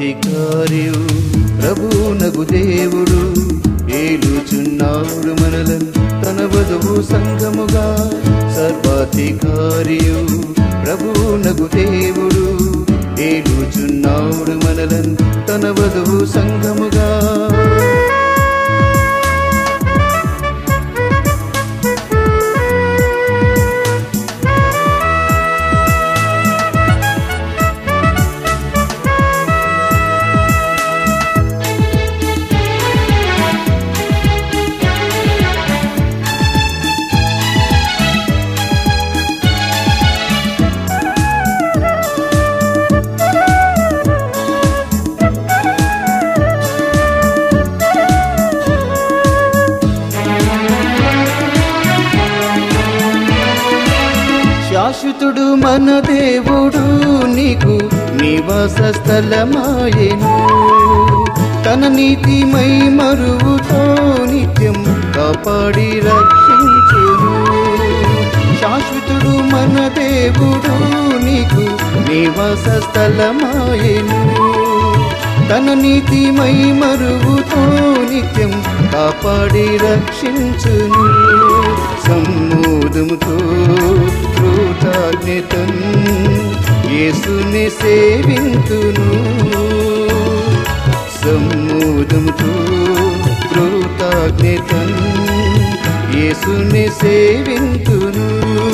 సర్వాధికారియు ప్రభునగు దేవుడు ఏలుచున్నాడు మనలను తన వధువు సంఘముగా సర్వాధికారియు ప్రభునగు దేవుడు ఏలుచున్నాడు మనలను తన వధువు సంఘముగా శాశ్వతుడు మన దేవుడు నీకు నివాస స్థలమాయెను తన నీతిమై మరువుతో నిత్యం కాపాడి రక్షించును శాశ్వతుడు మన దేవుడు నీకు నివాస స్థలమాయెను తన నీతిమై మరువుతో నిత్యం కాపాడి రక్షించును సమ్మోదముతో కృతజ్ఞతన్ యేసుని సేవింతును సమ్మోదముతో కృతజ్ఞతన్ యేసుని సేవింతును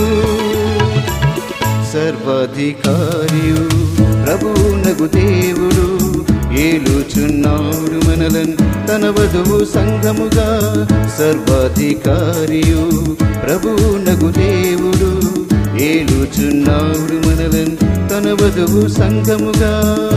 సర్వాధికారియు ప్రభునగు దేవుడు ఏలుచున్నాడు మనలను తన వధువు సంఘముగా సర్వాధికారియు ప్రభునగు దేవుడు ఏలుచున్నాడు మనలను తన వధువు సంఘముగా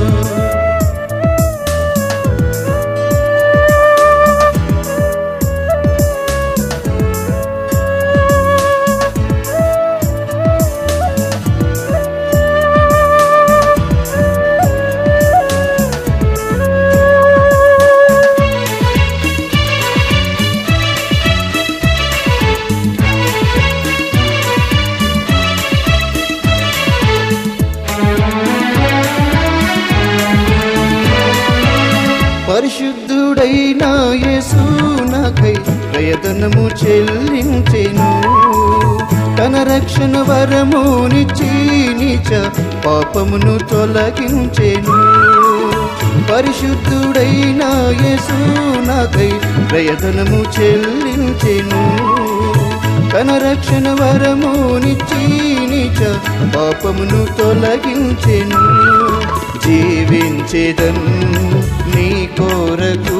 పరిశుద్ధుడైన యేసు నాకై ప్రయతనము చెల్లించెను తన రక్షణ వరమునిచ్చి నీచ పాపమును తొలగించెను పరిశుద్ధుడైన యేసు నాకై ప్రయతనము చెల్లించెను తన రక్షణ వరమునిచ్చి నీచ పాపమును తొలగించెను జీవించేదన్ నీ కోరకు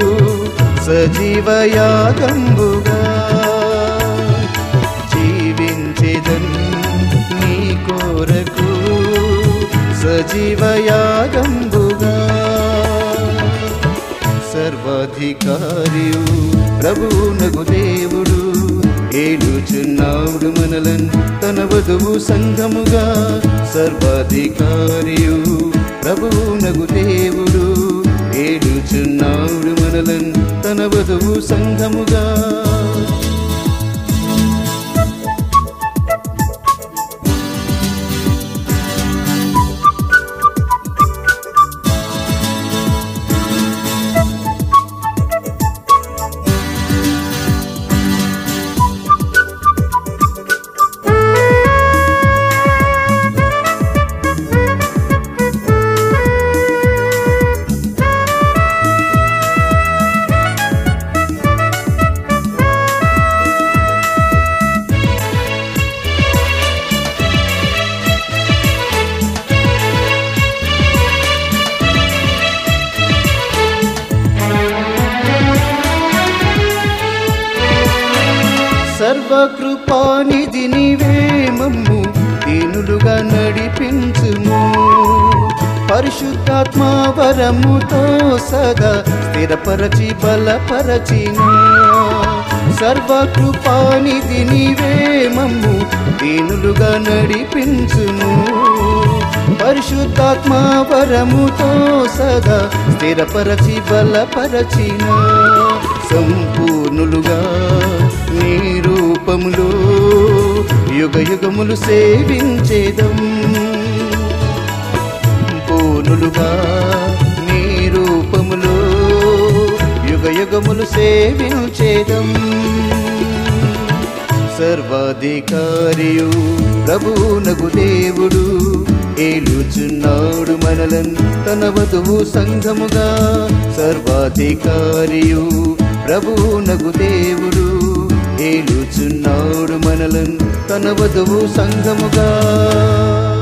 సజీవయాగంబుగా జీవించేదన్ నీ కోరకు సజీవయాగంబుగా సర్వాధికారియు ప్రభునగు దేవుడు ఏలుచున్నాడు మనలను తన వధువు సంఘముగా సర్వాధికారియు ప్రభునగు దేవుడు ఏలుచున్నాడు మనలను తన వధువు సంఘముగా సర్వకృపానిధి నీవే మమ్ము దీనులుగా నడిపించుము పరిశుద్ధాత్మ వరముతో సదా స్థిరపరచి బలపరచిన సర్వకృపానిధి నీవే మమ్ము దీనులుగా నడిపించుము పరిశుద్ధాత్మ వరముతో సదా స్థిరపరచి బలపరచిన సంపూర్ణులుగా నీ రూపములో యుగ యుగములు సేవించేదం పూర్ణులుగా యుగములు సేవించేదం సర్వాధికారియు ప్రభువునగు దేవుడు ఏలుచున్నాడు మనలన్ తన వధువు సంఘముగా సర్వాధికారియు ప్రభువునగు దేవుడు ఏలుచున్నాడు మనలన్ తన వధువు సంఘముగా